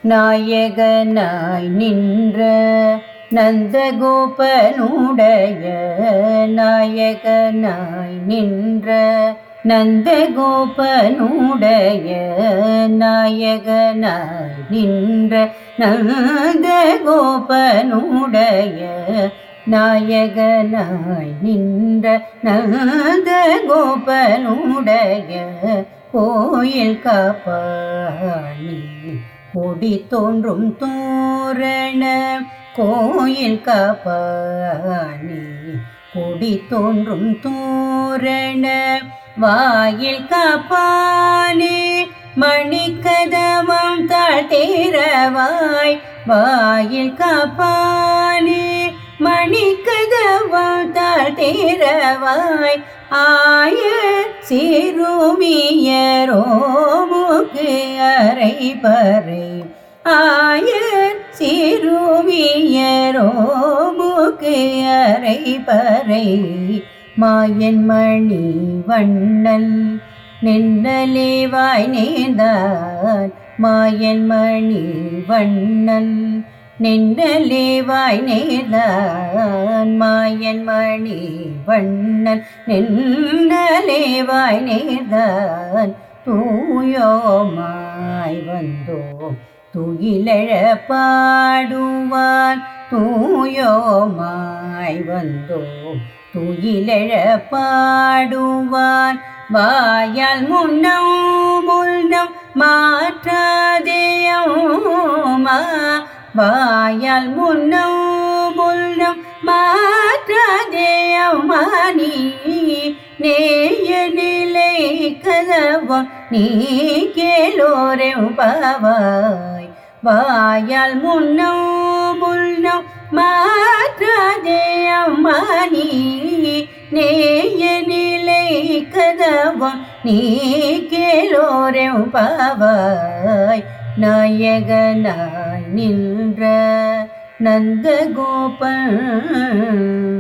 நாயகனாய் நின்ற நந்தகோபனுடைய நாயகனாய் நின்ற நந்தகோபனுடைய நாயகனாய் நின்ற நந்தகோபனுடைய நாயகனாய் நின்ற நந்தகோபனுடைய கோயில் காப்பாணி கொடி தோன்றும் தோரண கோயில் காப்பாணி கொடி தோன்றும் தோரண வாயில் காப்பானே மணிக்கதவம் தாழ்த்தேரவாய் வாயில் காப்பானே மணிக்கதவம் தாழ்த்தேரவாய் ஆய சிறுமியரோமுக்கு அறை பறை ஆயர் சிறுமியரோமுக்கு அறை பறை மாயன் மணி வண்ணன் நின்னலேவாய் நேர்ந்தான் மாயன் மணி வண்ணன் நின்றலேவாய் நேர்ந்தான் மாயன் மணி வண்ணன் நின்றலேவாய் நேர்ந்தான் தூயோமாய் வந்தோம் துயிலழ பாடுவான் தூயோமாய் வந்தோம் துயிலழ பாடுவான் வாயால் முன்னம் முன்னம் மாற்றாதேயோமா வாயால் முன்னம் முன்னம் மாற்றாதேயோமா நீ நேய நிலை கதவம் நீ கேளோரே பாவாய் வாயால் முன்னம் முன்னம் மாற்றாதே அம்மா நீ நேய நிலை கதவம் நீ கேளோரே பாவாய் நாயகனாய் நின்ற நந்தகோபன்